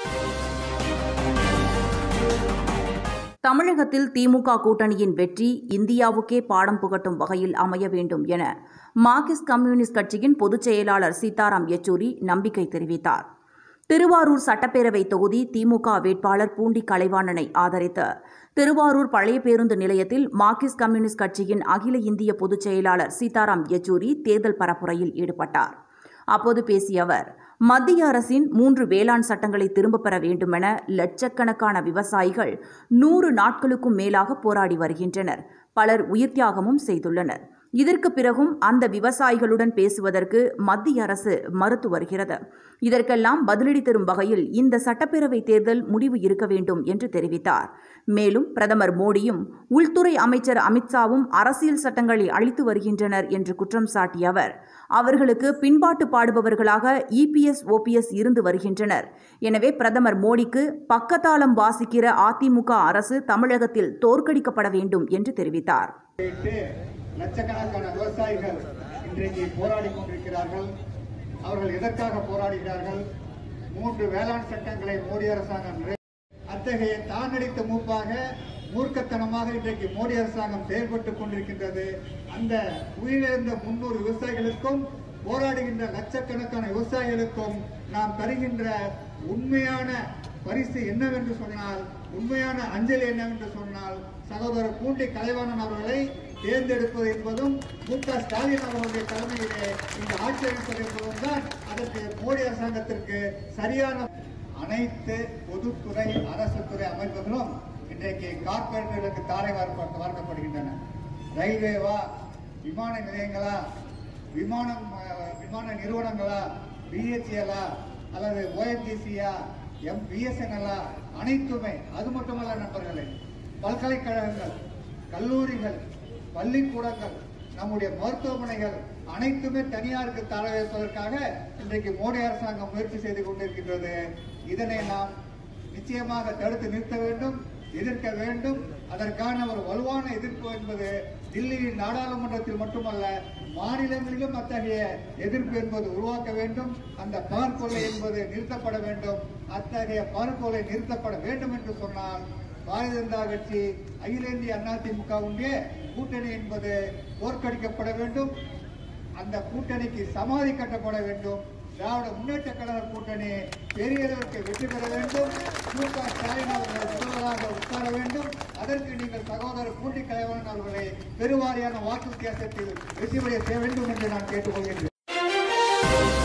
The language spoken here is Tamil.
தமிழகத்தில் திமுக கூட்டணியின் வெற்றி இந்தியாவுக்கே பாடம் புகட்டும் வகையில் அமைய வேண்டும் என மார்க்சிஸ்ட் கம்யூனிஸ்ட் கட்சியின் பொதுச் செயலாளர் சீதாராம் யெச்சூரி நம்பிக்கை தெரிவித்தார் திருவாரூர் சட்டப்பேரவை தொகுதி திமுக வேட்பாளர் பூண்டி கலைவாணனை ஆதரித்து திருவாரூர் பழைய பேருந்து நிலையத்தில் மார்க்சிஸ்ட் கம்யூனிஸ்ட் கட்சியின் அகில இந்திய பொதுச் செயலாளர் சீதாராம் யெச்சூரி தேர்தல் பரப்புரையில் ஈடுபட்டார் அப்போது பேசிய அவர் மத்திய அரசின் மூன்று வேளாண் சட்டங்களை திரும்பப் பெற வேண்டுமென லட்சக்கணக்கான விவசாயிகள் நூறு நாட்களுக்கும் மேலாக போராடி வருகின்றனர் பலர் உயிர்த்தியாகமும் செய்துள்ளனர் இதற்கு பிறகும் அந்த விவசாயிகளுடன் பேசுவதற்கு மத்திய அரசு மறுத்து வருகிறது இதற்கெல்லாம் பதிலடி தரும் வகையில் இந்த சட்டப்பேரவை தேர்தல் முடிவு இருக்க வேண்டும் என்று தெரிவித்தார் மேலும் பிரதமர் மோடியும் உள்துறை அமைச்சர் அமித்ஷாவும் அரசியல் சட்டங்களை அளித்து வருகின்றனர் என்று குற்றம் சாட்டிய அவர் அவர்களுக்கு பின்பாட்டு பாடுபவர்களாக இபிஎஸ் ஓபிஎஸ் இருந்து வருகின்றனர் எனவே பிரதமர் மோடிக்கு பக்கத்தாளம் வாசிக்கிற அதிமுக அரசு தமிழகத்தில் தோற்கடிக்கப்பட வேண்டும் என்று தெரிவித்தார் கேட்டு லட்சக்கணக்கான விவசாயிகள் இன்றைக்கு போராடி கொண்டிருக்கிறார்கள் அவர்கள் எதற்காக போராடுகிறார்கள் மூன்று வேளாண் சட்டங்களை மோடி அரசாங்கம் நிறை- அத்தகைய தானடித்த மூப்பாக மூர்க்கத்தனமாக இன்றைக்கு மோடி அரசாங்கம் செயல்பட்டுக் கொண்டிருக்கின்றது அந்த உயிரிழந்த முன்னூறு விவசாயிகளுக்கும் போராடுகின்ற லட்சக்கணக்கான விவசாயிகளுக்கும் நாம் தருகின்ற உண்மையான பரிசு என்னவென்று சொன்னால் உண்மையான அஞ்சலி என்னவென்று சொன்னால் சகோதரர் பூண்டி கலைவாணன் அவர்களை தேர்ந்தெடுப்பது என்பதும் மு க ஸ்டாலின் அவர்களுடைய தலைமையிலே இந்த ஆட்சி அமைப்பது என்பதும் தான் அதற்கு மோடி அரசாங்கத்திற்கு சரியான அனைத்து பொதுத்துறை அரசு துறை அமைப்புகளும் இன்றைக்கு கார்ப்பரேட்டுகளுக்கு தாரை வார்க்க- வார்க்கப்படுகின்றன ரயில்வேவா விமான நிலையங்களா விமானம் அஹ், விமான நிறுவனங்களா பிஹெச்எலா அல்லது ஓஎன்ஜிசியா எம் பிஎஸ்என்எல்லா அனைத்துமே அது மட்டுமல்ல நண்பர்களே பல்கலைக்கழகங்கள் கல்லூரிகள் பள்ளிக்கூடங்கள் நம்முடைய மருத்துவமனைகள் அனைத்துமே தனியாருக்கு தர வைப்பதற்காக இன்றைக்கு மோடி அரசாங்கம் முயற்சி செய்து கொண்டிருக்கின்றது இதனை நாம் நிச்சயமாக தடுத்து நிறுத்த வேண்டும் எதிர்க்க வேண்டும் அதற்கான ஒரு வலுவான எதிர்ப்பு என்பது தில்லியின் நாடாளுமன்றத்தில் மட்டுமல்ல மாநிலங்களிலும் அத்தகைய எதிர்ப்பு என்பது உருவாக்க வேண்டும் அந்த பகற்கொலை என்பது நிறுத்தப்பட வேண்டும் அத்தகைய பகற்கொலை நிறுத்தப்பட வேண்டும் என்று சொன்னால் பாரதிய ஜனதா கட்சி அகில இந்திய அதிமுகவுடைய கூட்டணி என்பது தோற்கடிக்கப்பட வேண்டும் அந்த கூட்டணிக்கு சமாதி கட்டப்பட வேண்டும் திராவிட முன்னேற்ற கழக கூட்டணி பெரியதற்கு வெற்றி பெற வேண்டும் மு க ஸ்டாலின் அவர்கள் முதல்வராக உட்கார வேண்டும் அதற்கு நீங்கள் சகோதரர் பூண்டி கலைவரன் அவர்களை பெருவாரியான வாக்கு வித்தியாசத்தில் வெற்றி பெற செய்ய வேண்டும் என்று நான் கேட்டுக்கொள்கின்றேன்